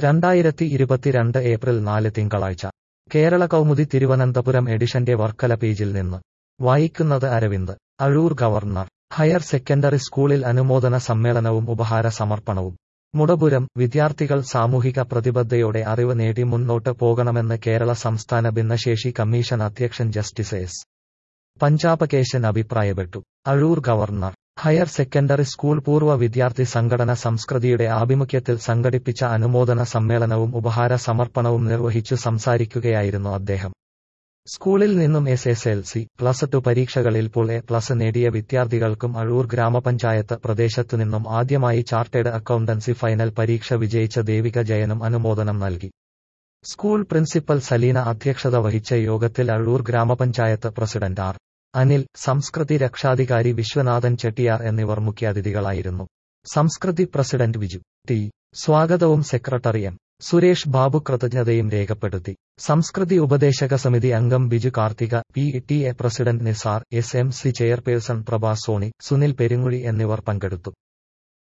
രണ്ടായിരത്തി ഇരുപത്തിരണ്ട് ഏപ്രിൽ നാല് തിങ്കളാഴ്ച കേരള കൗമുദി തിരുവനന്തപുരം എഡിഷന്റെ വർക്കല പേജിൽ നിന്ന് വായിക്കുന്നത് Aravind Azhoor government higher secondary സ്കൂളിൽ അനുമോദന സമ്മേളനവും ഉപഹാര സമർപ്പണവും മുടപുരം വിദ്യാർത്ഥികൾ സാമൂഹിക പ്രതിബദ്ധതയോടെ അറിവ് നേടി മുന്നോട്ട് പോകണമെന്ന് കേരള സംസ്ഥാന ഭിന്നശേഷി കമ്മീഷൻ അധ്യക്ഷൻ ജസ്റ്റിസ് എസ് പഞ്ചാപകേശൻ അഭിപ്രായപ്പെട്ടു Azhoor government higher secondary school പൂർവ്വ വിദ്യാർത്ഥി സംഘടന സംസ്കൃതിയുടെ ആഭിമുഖ്യത്തിൽ സംഘടിപ്പിച്ച അനുമോദന സമ്മേളനവും ഉപഹാര സമർപ്പണവും നിർവഹിച്ചു സംസാരിക്കുകയായിരുന്നു അദ്ദേഹം സ്കൂളിൽ നിന്നും S S L C plus two പരീക്ഷകളിൽ പുൾ എ പ്ലസ് നേടിയ വിദ്യാർത്ഥികൾക്കും അഴൂർ ഗ്രാമപഞ്ചായത്ത് പ്രദേശത്തു നിന്നും ആദ്യമായി ചാർട്ടേഡ് അക്കൗണ്ടൻസി ഫൈനൽ പരീക്ഷ വിജയിച്ച ദേവിക ജയനും അനുമോദനം നൽകി സ്കൂൾ പ്രിൻസിപ്പൽ സലീന അധ്യക്ഷത വഹിച്ച യോഗത്തിൽ അഴൂർ ഗ്രാമപഞ്ചായത്ത് പ്രസിഡന്റ് ആർ അനിൽ സംസ്കൃതി രക്ഷാധികാരി വിശ്വനാഥൻ ചെട്ടിയാർ എന്നിവർ മുഖ്യാതിഥികളായിരുന്നു സംസ്കൃതി പ്രസിഡന്റ് വിജു ടി സ്വാഗതവും സെക്രട്ടറി എം സുരേഷ് ബാബു കൃതജ്ഞതയും രേഖപ്പെടുത്തി സംസ്കൃതി ഉപദേശക സമിതി അംഗം Biju Karthika P T A president Nisar S M C chairperson Prabha Soni Sunil Perunguzhi എന്നിവർ പങ്കെടുത്തു